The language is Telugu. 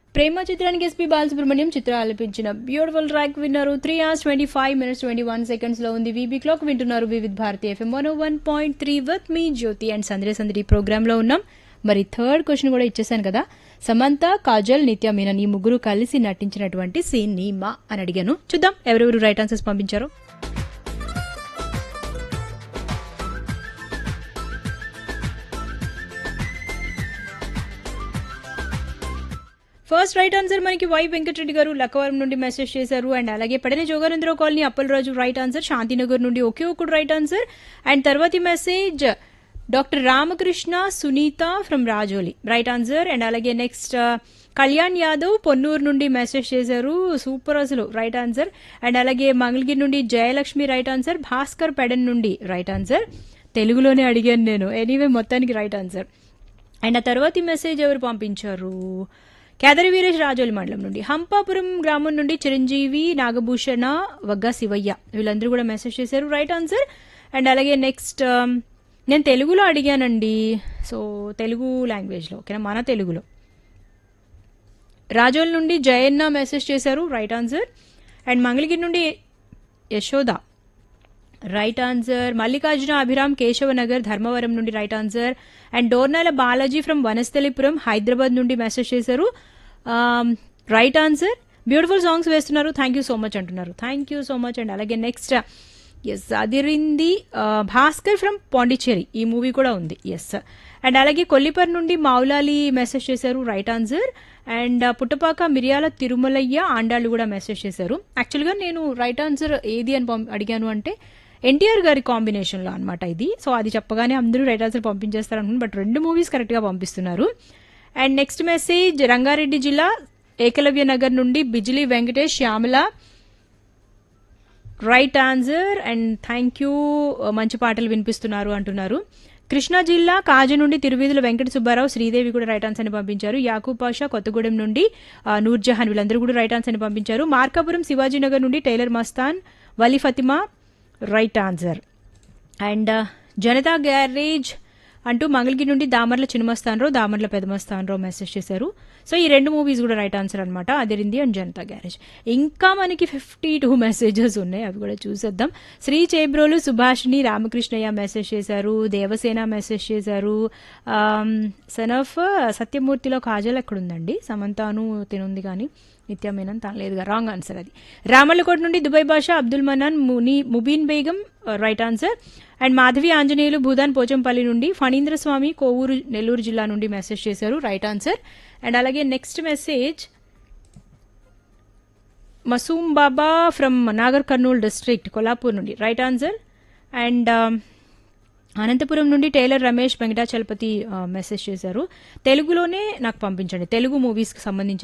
ప్రేమ చిత్రానికి ఎస్పీ బాలసుబ్రహ్మణ్యం చిత్ర ఆలపించిన బ్యూటిఫుల్ ట్రాక్ విన్నారు three hours twenty five minutes twenty one seconds లో ఉంది వీబీ క్లాక్ వింటున్నారు Vividh Bharati FM one one point three with me Jyothi and సందరి సందరి ప్రోగ్రామ్ లో ఉన్నాం మరి థర్డ్ క్వశ్చన్ కూడా ఇచ్చేసాను కదా సమంత కాజల్ నిత్య మీనన్ ఈ ముగ్గురు కలిసి నటించినటువంటి సీన్ నీమా అని అడిగాను చూద్దాం ఎవరెవరు రైట్ ఆన్సర్స్ పంపించారో ఫస్ట్ రైట్ ఆన్సర్ మనకి వై వెంకటరెడ్డి గారు లక్కవరం నుండి మెసేజ్ చేశారు అండ్ అలాగే పడని Joganandarao colony Appalaraju right answer Shantinagar నుండి ఒకే ఒకటి రైట్ ఆన్సర్ అండ్ తర్వాతి message doctor Ramakrishna Sunitha from Rajoli right answer and అలాగే నెక్స్ట్ కళ్యాణ్ యాదవ్ పొన్నూరు నుండి మెసేజ్ చేశారు సూపర్ అసలు రైట్ ఆన్సర్ అండ్ అలాగే మంగళగిరి నుండి జయలక్ష్మి రైట్ ఆన్సర్ భాస్కర్ పెడన్ నుండి రైట్ ఆన్సర్ తెలుగులోనే అడిగాను నేను ఎనీవే మొత్తానికి రైట్ ఆన్సర్ అండ్ ఆ తర్వాతి మెసేజ్ ఎవరు పంపించారు కేదరి వీరేష్ రాజోలి మండలం నుండి హంపాపురం గ్రామం నుండి చిరంజీవి నాగభూషణ వగ్గా శివయ్య వీళ్ళందరూ కూడా మెసేజ్ చేశారు రైట్ ఆన్సర్ అండ్ అలాగే నెక్స్ట్ నేను తెలుగులో అడిగానండి సో తెలుగు లాంగ్వేజ్లో ఓకేనా మన తెలుగులో రాజోల్ నుండి జయన్న మెసేజ్ చేశారు రైట్ ఆన్సర్ అండ్ మంగళగిరి నుండి యశోద రైట్ ఆన్సర్ మల్లికార్జున అభిరామ్ కేశవనగర్ ధర్మవరం నుండి right answer and Dornala Balaji from Vanasthalipuram Hyderabad నుండి మెసేజ్ చేశారు రైట్ ఆన్సర్ బ్యూటిఫుల్ సాంగ్స్ వేస్తున్నారు థ్యాంక్ యూ సో మచ్ అంటున్నారు thank you so much and అలాగే నెక్స్ట్ ఎస్ అదిరింది భాస్కర్ ఫ్రమ్ పాండిచ్చేరి ఈ మూవీ కూడా ఉంది ఎస్ అండ్ అలాగే కొల్లిపర్ నుండి మౌలాలి మెసేజ్ చేశారు right answer and Puttapaka Miriyala Tirumalaiah ఆండాళ్ళు కూడా మెసేజ్ చేశారు యాక్చువల్గా నేను రైట్ ఆన్సర్ ఏది అని అడిగాను అంటే ఎన్టీఆర్ గారి కాంబినేషన్లో అనమాట ఇది సో అది చెప్పగానే అందరూ రైట్ ఆన్సర్ పంపించేస్తారు అనుకున్నాను బట్ రెండు మూవీస్ కరెక్ట్గా పంపిస్తున్నారు అండ్ నెక్స్ట్ మెసేజ్ రంగారెడ్డి జిల్లా ఏకలవ్య నగర్ నుండి Bijili Venkatesh Shyamala right answer and thank you మంచి పాటలు వినిపిస్తున్నారు అంటున్నారు కృష్ణా జిల్లా కాజ నుండి తిరువీధుల వెంకట సుబ్బారావు శ్రీదేవి కూడా రైట్ ఆన్సర్ ని పంపించారు యాకూబ్ పాషా కొత్తగూడెం నుండి నూర్జహాన్ వీళ్ళందరూ కూడా రైట్ ఆన్సర్ ని పంపించారు మార్కాపురం శివాజీనగర్ నుండి tailor Mastan Vali Fathima right answer and Janatha garage అంటూ మంగళగిరి నుండి దామర్ల చిన్నమస్తానరావు దామర్ల పెదమస్తానరావు మెసేజ్ చేశారు సో ఈ రెండు మూవీస్ కూడా రైట్ ఆన్సర్ అనమాట అదిరింది అండ్ జనతా గ్యారేజ్ ఇంకా మనకి ఫిఫ్టీ టూ మెసేజెస్ ఉన్నాయి అవి కూడా చూసేద్దాం శ్రీ చేబ్రోలు సుభాషిణి రామకృష్ణయ్య మెసేజ్ చేశారు దేవసేన మెసేజ్ చేశారు సన్ ఆఫ్ సత్యమూర్తిలో కాజల్ ఎక్కడుందండి సమంతాను తినుంది కానీ నిత్యమేనన్ తన లేదుగా రాంగ్ ఆన్సర్ అది రామల్లకోట నుండి దుబాయ్ భాష Abdul Manan Muni Mubeen Begum right answer and Madhavi Anjaneyulu Bhoodan Pochampalli నుండి ఫణీంద్ర స్వామి కోవూరు నెల్లూరు జిల్లా నుండి మెసేజ్ చేశారు రైట్ ఆన్సర్ అండ్ అలాగే next message Masoom Baba from Nagar Kurnool district Kollapur నుండి రైట్ ఆన్సర్ అండ్ అనంతపురం నుండి టైలర్ రమేష్ వెంకటాచలపతి మెసేజ్ చేశారు తెలుగులోనే నాకు పంపించండి తెలుగు మూవీస్కి సంబంధించిన